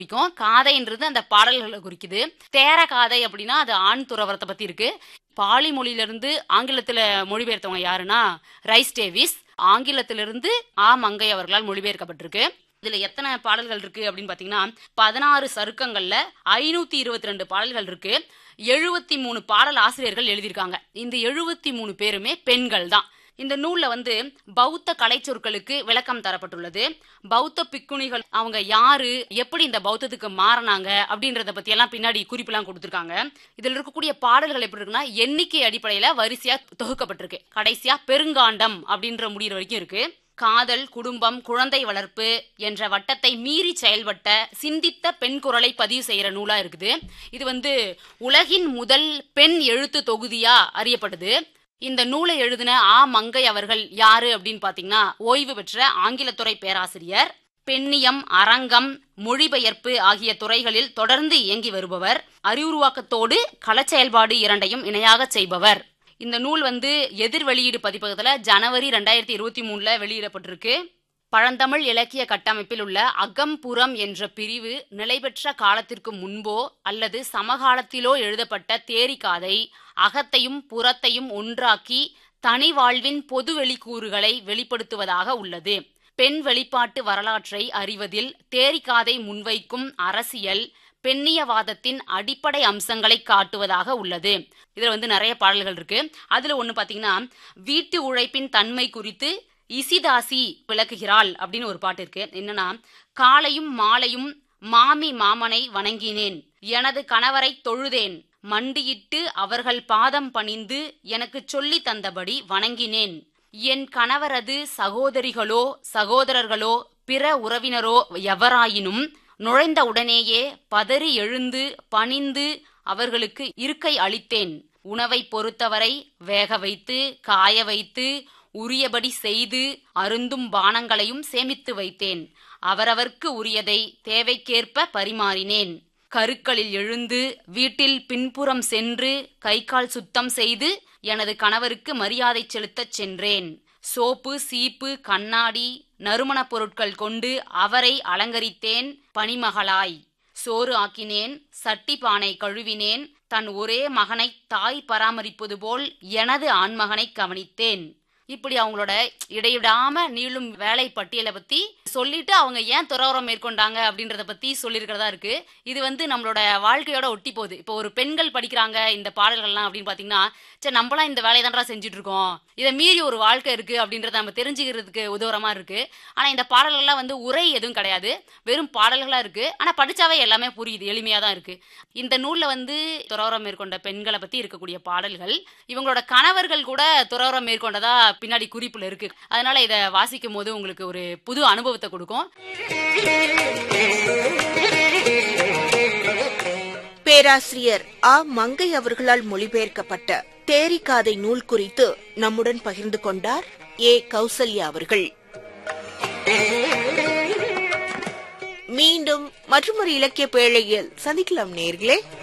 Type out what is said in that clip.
குறிக்கும் காதைன்றது அந்த பாடல்களை குறிக்குது தேர காதை அப்படின்னா அது ஆண் துறவரத்தை பத்தி இருக்கு பாலி மொழியிலிருந்து ஆங்கிலத்துல மொழிபெயர்த்தவங்க யாருன்னா ரைஸ் டேவிஸ் ஆங்கிலத்திலிருந்து ஆ மங்கை அவர்களால் மொழிபெயர்க்கப்பட்டிருக்கு இதுல எத்தனை பாடல்கள் இருக்கு அப்படின்னு பாத்தீங்கன்னா பதினாறு சருக்கங்கள்ல ஐநூத்தி இருபத்தி ரெண்டு பாடல்கள் இருக்கு எழுபத்தி மூணு பாடல் ஆசிரியர்கள் எழுதியிருக்காங்க இந்த எழுபத்தி மூணு பேருமே பெண்கள் தான் இந்த நூல்ல வந்து பௌத்த கலைச்சொற்களுக்கு விளக்கம் தரப்பட்டுள்ளது பௌத்த பிக்குணிகள் அவங்க யாரு எப்படி இந்த பௌத்தத்துக்கு மாறினாங்க அப்படின்றத பத்தி எல்லாம் பின்னாடி குறிப்பெல்லாம் கொடுத்திருக்காங்க இதுல இருக்கக்கூடிய பாடல்கள் எப்படி இருக்குன்னா எண்ணிக்கை அடிப்படையில வரிசையா தொகுக்கப்பட்டிருக்கு கடைசியா பெருங்காண்டம் அப்படின்ற முடிகிற வரைக்கும் இருக்கு காதல் குடும்பம் குழந்தை வளர்ப்பு என்ற வட்டத்தை மீறி செயல்பட்ட சிந்தித்த பெண் குரலை பதிவு செய்யற நூலா இருக்குது இது வந்து உலகின் முதல் பெண் எழுத்து தொகுதியா அறியப்படுது இந்த நூலை எழுதின ஆ மங்கை அவர்கள் யாரு அப்படின்னு பாத்தீங்கன்னா ஓய்வு பெற்ற ஆங்கிலத்துறை பேராசிரியர் பெண்ணியம் அரங்கம் மொழிபெயர்ப்பு ஆகிய துறைகளில் தொடர்ந்து இயங்கி வருபவர் அறிவுருவாக்கத்தோடு களச்செயல்பாடு இரண்டையும் இணையாக செய்பவர் இந்த நூல் வந்து எதிர் வெளியீடு பதிப்பகத்துல ஜனவரி ரெண்டாயிரத்தி இருபத்தி மூணுல வெளியிடப்பட்டிருக்கு பழந்தமிழ் இலக்கிய கட்டமைப்பில் உள்ள அகம் புறம் என்ற பிரிவு நிலைபெற்ற காலத்திற்கு முன்போ அல்லது சமகாலத்திலோ எழுதப்பட்ட தேரிகாதை அகத்தையும் புறத்தையும் ஒன்றாக்கி தனி வாழ்வின் பொது வெளிக்கூறுகளை வெளிப்படுத்துவதாக உள்ளது பெண் வெளிப்பாட்டு வரலாற்றை அறிவதில் தேரிகாதை முன்வைக்கும் அரசியல் பெண்ணியவாதத்தின் அடிப்படை அம்சங்களை காட்டுவதாக உள்ளது இதுல வந்து நிறைய பாடல்கள் இருக்கு அதுல ஒண்ணு பாத்தீங்கன்னா வீட்டு உழைப்பின் தன்மை குறித்து இசிதாசி விளக்குகிறாள் அப்படின்னு ஒரு பாட்டு இருக்கு என்னன்னா காலையும் மாலையும் மாமி மாமனை வணங்கினேன் எனது கணவரை தொழுதேன் மண்டியிட்டு அவர்கள் பாதம் பணிந்து எனக்கு சொல்லி தந்தபடி வணங்கினேன் என் கணவரது சகோதரிகளோ சகோதரர்களோ பிற உறவினரோ எவராயினும் நுழைந்த உடனேயே பதறி எழுந்து பணிந்து அவர்களுக்கு இருக்கை அளித்தேன் உணவை பொறுத்தவரை வேக வைத்து காய வைத்து உரியபடி செய்து அருந்தும் பானங்களையும் சேமித்து வைத்தேன் அவரவர்க்கு உரியதை தேவைக்கேற்ப பரிமாறினேன் கருக்களில் எழுந்து வீட்டில் பின்புறம் சென்று கை கால் சுத்தம் செய்து எனது கணவருக்கு மரியாதை செலுத்தச் சென்றேன் சோப்பு சீப்பு கண்ணாடி நறுமணப் பொருட்கள் கொண்டு அவரை அலங்கரித்தேன் பணிமகளாய் சோறு ஆக்கினேன் சட்டி பானை கழுவினேன் தன் ஒரே மகனை தாய் பராமரிப்பது போல் எனது ஆண்மகனை கவனித்தேன் இப்படி அவங்களோட இடைவிடாம நீளும் வேலை பட்டியலை பத்தி சொல்லிட்டு அவங்க ஏன் துறவரம் மேற்கொண்டாங்க அப்படின்றத பத்தி சொல்லியிருக்கிறதா இருக்கு இது வந்து நம்மளோட வாழ்க்கையோட ஒட்டி போகுது இப்போ ஒரு பெண்கள் படிக்கிறாங்க இந்த பாடல்கள்லாம் அப்படின்னு பாத்தீங்கன்னா சரி நம்மளாம் இந்த வேலையை தான்டா செஞ்சுட்டு இருக்கோம் இதை மீறி ஒரு வாழ்க்கை இருக்கு அப்படின்றத நம்ம தெரிஞ்சுக்கிறதுக்கு உதவுறமா இருக்கு ஆனா இந்த பாடல்கள்லாம் வந்து உரை எதுவும் கிடையாது வெறும் பாடல்களா இருக்கு ஆனா படிச்சாவே எல்லாமே புரியுது எளிமையா தான் இருக்கு இந்த நூல்ல வந்து துறவரம் மேற்கொண்ட பெண்களை பத்தி இருக்கக்கூடிய பாடல்கள் இவங்களோட கணவர்கள் கூட துறவரம் மேற்கொண்டதா பின்னாடி குறிப்புல இருக்கு அதனால இத வாசிக்கும் போது உங்களுக்கு ஒரு புது அனுபவத்தை கொடுக்கும் பேராசிரியர் ஆ மங்கை அவர்களால் மொழிபெயர்க்கப்பட்ட தேரிகாதை நூல் குறித்து நம்முடன் பகிர்ந்து கொண்டார் ஏ கௌசல்யா அவர்கள் மீண்டும் மற்றொரு இலக்கிய பேழையில் சந்திக்கலாம் நேர்களே